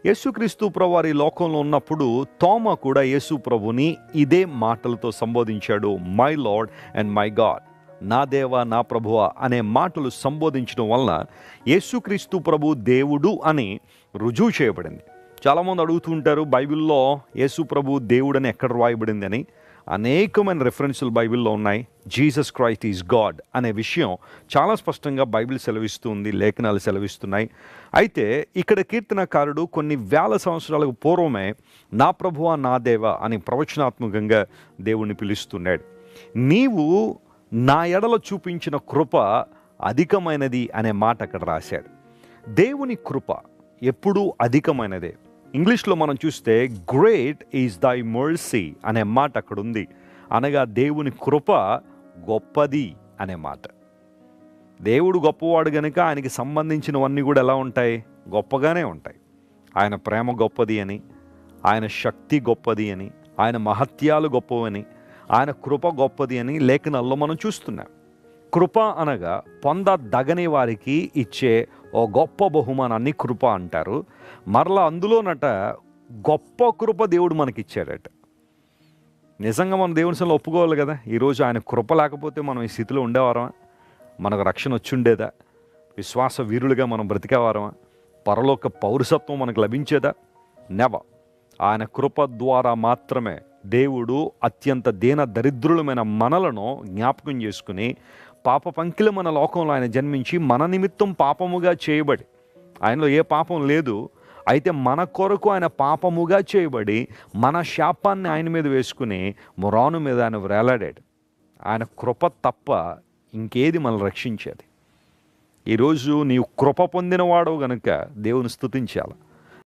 యేసుక్రీస్తు ప్రభు వారి లోకంలో ఉన్నప్పుడు తోమ కూడా యేసు ప్రభుని ఇదే మాటలతో సంబోధించాడు my Lord and my God నా దేవ నా ప్రభువ అనే మాటలు సంబోధించడం వలన యేసుక్రీస్తు ప్రభు దేవుడు అని రుజువు చేయబడింది చాలామంది అడుగుతూ ఉంటారు బైబిల్లో యేసు ప్రభు దేవుడని ఎక్కడ రాయబడింది అని అనేకమైన రెఫరెన్సులు బైబిల్లో ఉన్నాయి జీసస్ క్రైస్ట్ ఈజ్ గాడ్ అనే విషయం చాలా స్పష్టంగా బైబిల్ సెలవిస్తుంది లేఖనాలు సెలవిస్తున్నాయి అయితే ఇక్కడ కీర్తనకారుడు కొన్ని వేల సంవత్సరాలకు పూర్వమే నా ప్రభువ నా దేవ అని ప్రవచనాత్మకంగా దేవుణ్ణి పిలుస్తున్నాడు నీవు నా ఎడల చూపించిన కృప అధికమైనది అనే మాట అక్కడ రాశాడు దేవుని కృప ఎప్పుడూ అధికమైనదే ఇంగ్లీష్లో మనం చూస్తే గ్రేట్ ఈజ్ దై మర్సీ అనే మాట అక్కడ ఉంది అనగా దేవుని కృప గొప్పది అనే మాట దేవుడు గొప్పవాడు గనుక ఆయనకి సంబంధించినవన్నీ కూడా ఎలా ఉంటాయి గొప్పగానే ఉంటాయి ఆయన ప్రేమ గొప్పది అని ఆయన శక్తి గొప్పది అని ఆయన మహత్యాలు గొప్పవని ఆయన కృప గొప్పది అని లేఖనాల్లో మనం చూస్తున్నాం కృప అనగా పొందదగని వారికి ఇచ్చే ఓ గొప్ప బహుమానాన్ని కృప అంటారు మరలా అందులోనట గొప్ప కృప దేవుడు మనకిచ్చాడట నిజంగా మనం దేవుని సొంత ఒప్పుకోవాలి కదా ఈరోజు ఆయన కృప లేకపోతే మనం ఈ స్థితిలో ఉండేవారమా మనకు రక్షణ వచ్చి ఉండేదా విశ్వాస వీరులుగా మనం బ్రతికేవారమా పరలోక పౌరసత్వం మనకు లభించేదా నెవ ఆయన కృప ద్వారా మాత్రమే దేవుడు అత్యంత దీన దరిద్రులమైన మనలను జ్ఞాపకం చేసుకుని పాప పంకిల మన లోకంలో ఆయన జన్మించి మన నిమిత్తం పాపముగా చేయబడి ఆయనలో ఏ పాపం లేదు అయితే మన కొరకు ఆయన పాపముగా చేయబడి మన శాపాన్ని ఆయన మీద వేసుకుని మొరాను మీద ఆయన వేలాడాడు ఆయన కృప తప్ప ఇంకేది మనల్ని రక్షించేది ఈరోజు నీవు కృప పొందినవాడు గనుక దేవుని స్తుతించాలి